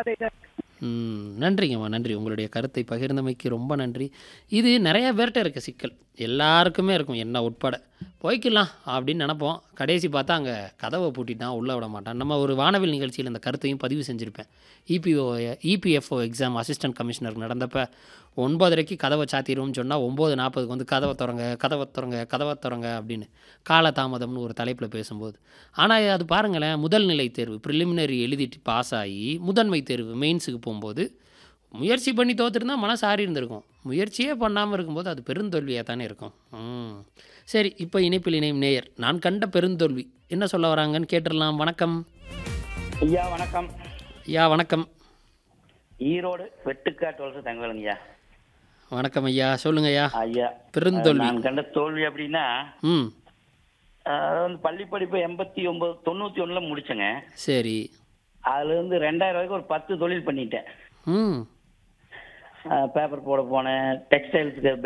பாதையில ம் நன்றிங்கம்மா நன்றி உங்களுடைய கருத்தை பகிர்ந்தமைக்கு ரொம்ப நன்றி இது நிறைய பேர்கிட்ட இருக்க சிக்கல் எல்லாருக்குமே இருக்கும் என்ன உட்பட போய்க்கலாம் அப்படின்னு நினப்போம் கடைசி பார்த்தா அங்கே கதவை பூட்டிட்டான் உள்ளே விட மாட்டான் நம்ம ஒரு வானவில் நிகழ்ச்சியில் இந்த கருத்தையும் பதிவு செஞ்சுருப்பேன் EPO EPFO exam assistant commissioner நடந்தப்ப ஒன்பதரைக்கு கதவை சாத்திடுவோம்னு சொன்னால் ஒம்பது நாற்பதுக்கு வந்து கதவை திறங்க கதவை திறங்க கதவை திறங்க அப்படின்னு காலதாமதம்னு ஒரு தலைப்பில் பேசும்போது ஆனால் அது பாருங்களேன் முதல் நிலை தேர்வு ப்ரிலிமினரி எழுதிட்டு பாஸ் ஆகி முதன்மை தேர்வு மெயின்ஸுக்கு போகும்போது முயற்சி பண்ணி தோத்துருந்தா மனசு ஆறி இருந்திருக்கும் முயற்சியே பண்ணாமல் இருக்கும்போது அது பெருந்தோல்வியாக தானே இருக்கும் ம் சரி இப்போ இணைப்பில் இணையும் நேயர் நான் கண்ட பெருந்தோல்வி என்ன சொல்ல வராங்கன்னு கேட்டுடலாம் வணக்கம் ஐயா வணக்கம் ஐயா வணக்கம் ஈரோடு வெட்டுக்காட்டு வலசு தங்கவேலுங்க ஐயா வணக்கம் ஐயா சொல்லுங்க ஐயா ஐயா பெருந்தோல்வி நான் கண்ட தோல்வி அப்படின்னா ம் அதாவது வந்து பள்ளி படிப்பு எண்பத்தி ஒன்பது தொண்ணூத்தி ஒண்ணுல முடிச்சேங்க சரி அதுல இருந்து ரெண்டாயிரம் வரைக்கும் ஒரு பத்து தொழில் பண்ணிட்டேன் ம் பேப்பர் போட போனேன் டெக்ஸ்டைல்ஸுக்கு